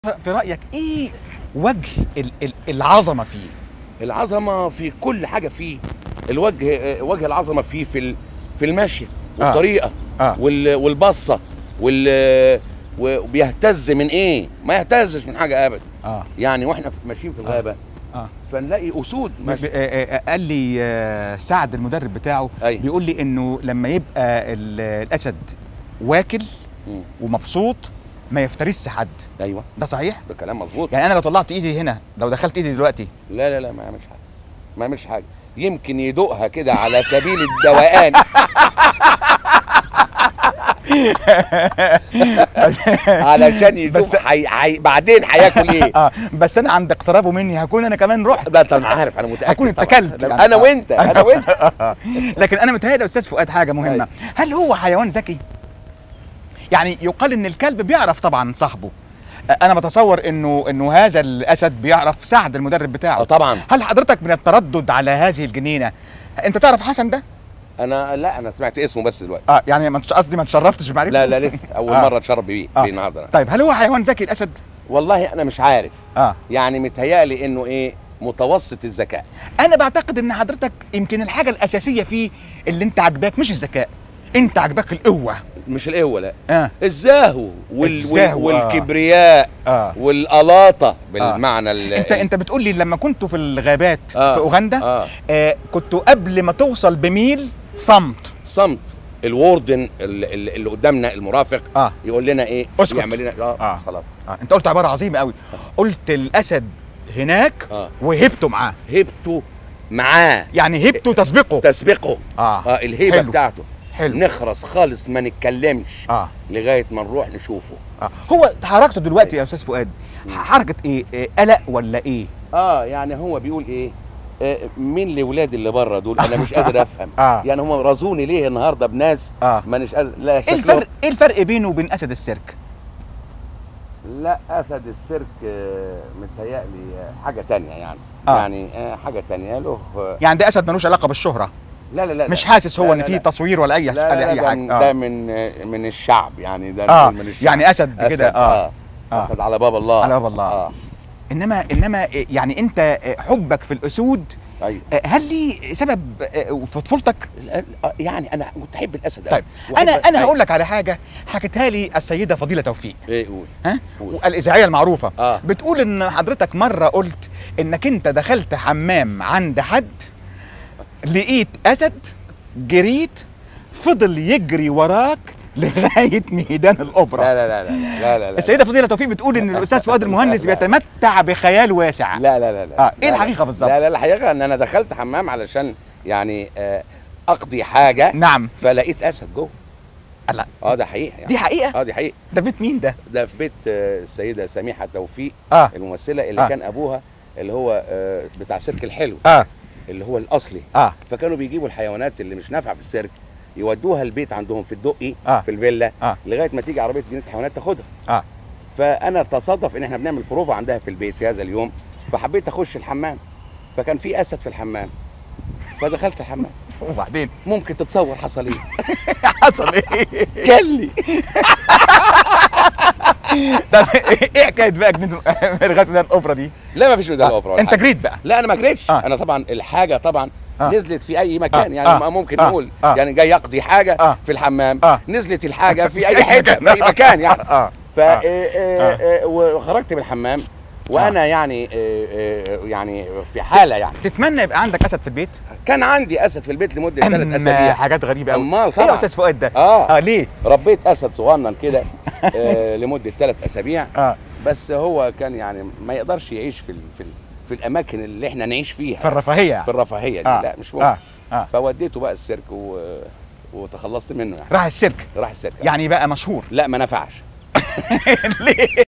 في رايك ايه وجه ال- ال- العظمه فيه العظمه في كل حاجه فيه الوجه آه، وجه العظمه فيه في ال- في المشيه والطريقه آه. وال- والبصه وال وبيهتز من ايه ما يهتزش من حاجه ابدا اه يعني واحنا في- ماشيين في الغابه اه فنلاقي اسود ب- ماشية. ب- آه، آه، قال لي آه، سعد المدرب بتاعه أيوة. بيقول لي انه لما يبقى ال- الاسد واكل مم. ومبسوط ما يفترسش حد ايوه ده صحيح ده كلام مظبوط يعني انا لو طلعت ايدي هنا لو دخلت ايدي دلوقتي لا لا لا ما يعملش حاجه ما يعملش حاجه يمكن يدوقها كده على سبيل الدوقان علشان يدوق بس- حي... حي... بعدين هياكل ايه اه بس انا عند اقترابه مني هكون انا كمان رحت لا طب انا عارف انا متاكد هكون طبعاً. اتكلت انا, يعني. أنا وانت انا وانت لكن انا متهيألي يا استاذ فؤاد حاجه مهمه أيوة. هل هو حيوان ذكي يعني يقال ان الكلب بيعرف طبعا صاحبه انا بتصور انه انه هذا الاسد بيعرف سعد المدرب اه بتاعه طبعا هل حضرتك من التردد على هذه الجنينه انت تعرف حسن ده انا لا انا سمعت اسمه بس دلوقتي اه يعني ما تش- قصدي ما تشرفتش بمعرفته لا لا لسه اول آه. مره اتشرب بيه آه. بيه النهارده طيب هل هو حيوان ذكي الاسد والله انا مش عارف اه يعني متهيألي انه ايه متوسط الذكاء انا بعتقد ان حضرتك يمكن الحاجه الاساسيه فيه اللي انت عاجباك مش الذكاء انت عاجباك القوه مش القوه لا اه الزهو وال... الزهو، وال... آه. والكبرياء اه والقلاطه بالمعنى ال... انت انت بتقول لي لما كنتوا في الغابات آه. في اوغندا اه آه كنتوا قبل ما توصل بميل صمت صمت الوردن اللي, اللي قدامنا المرافق اه يقول لنا ايه اسكت. يعمل لنا اه, آه. خلاص آه. انت قلت عباره عظيمه قوي قلت الاسد هناك اه وهبته معاه هبته معاه يعني هبته تسبقه تسبقه اه اه الهيبه حلو. بتاعته حلو نخرس خالص ما نتكلمش اه لغايه ما نروح نشوفه اه هو حركته دلوقتي يا استاذ فؤاد حركه ايه, إيه قلق ولا ايه اه يعني هو بيقول ايه آه مين الاولاد اللي بره دول انا مش قادر افهم آه. يعني هم رازوني ليه النهارده بناس اه ما مش قادر لا ايه شكلهم الفرق ايه الفرق بينه وبين اسد السيرك لا اسد السيرك آه، متهيألي آه، حاجه تانية يعني آه. يعني آه، حاجه تانية له آه، يعني ده اسد ملوش علاقه بالشهره لا لا لا مش لا. حاسس هو لا، ان لا، فيه لا. تصوير ولا اي لا لا, ولا لا اي ده, حاجه ده آه. من آه، من الشعب يعني ده اه من الشعب يعني اسد كده أسد، اه آه. آه. اسد على باب الله على باب الله. اه انما انما إيه، يعني انت آه، حبك في الاسود ايوه آه، هل لي سبب آه، في طفولتك ال- آه، يعني انا كنت احب الاسد طيب انا انا هقول لك على حاجه حكتها لي السيده فضيله توفيق ايه قول ها قول. الاذاعيه المعروفه اه بتقول ان حضرتك مره قلت انك انت دخلت حمام عند حد لقيت اسد جريت فضل يجري وراك لغايه ميدان الاوبرا لا لا لا لا لا لا لا السيده فضيله توفيق بتقول ان الاستاذ فؤاد المهندس لا. بيتمتع بخيال واسع لا لا لا لا آه، إيه لا، الحقيقة لا. بالظبط؟ لا لا الحقيقه ان انا دخلت حمام علشان يعني آه، اقضي حاجه نعم فلقيت اسد جوه لا اه ده حقيقه يعني دي حقيقه اه دي حقيقه ده بيت مين ده ده في بيت آه، السيده سميحه توفيق اه الممثله اللي آه. آه. كان ابوها اللي هو آه، بتاع سيرك الحلو اه اللي هو الاصلي اه فكانوا بيجيبوا الحيوانات اللي مش نافعه في السيرك يودوها البيت عندهم في الدقي آه. في الفيلا آه. لغايه ما تيجي عربيه جنينه حيوانات تاخدها اه فانا تصادف ان احنا بنعمل بروفا عندها في البيت في هذا اليوم فحبيت اخش الحمام فكان في اسد في الحمام فدخلت الحمام وبعدين ممكن تتصور حصل ايه حصل ايه كلي طب ايه حكايه بقى جنينه لغايه ميدان الاوبرا دي لا ما فيش ميدان آه، الاوبرا ولا انت حاجة. جريت بقى لا انا ما جريتش آه. انا طبعا الحاجه طبعا آه. نزلت في اي مكان آه. يعني آه. ما ممكن آه. نقول آه. يعني جاي يقضي حاجه آه. في الحمام آه. نزلت الحاجه في اي حته في اي مكان يعني اه ف آه. آه، آه، آه، وخرجت من الحمام وانا يعني آه، آه، يعني في حاله يعني تتمنى يبقى عندك اسد في البيت كان عندي اسد في البيت لمده ثلاث أما اسابيع حاجات غريبه قوي أمال ايه يا طبعاً. استاذ فؤاد ده اه اه ليه ربيت اسد صغنن كده آه، لمده ثلاث اسابيع اه بس هو كان يعني ما يقدرش يعيش في ال- في ال- في الاماكن اللي احنا نعيش فيها في الرفاهيه في الرفاهيه دي آه. لا مش ممكن اه اه فوديته بقى السيرك و... وتخلصت منه يعني راح السيرك راح السيرك يعني بقى مشهور لا ما نفعش ليه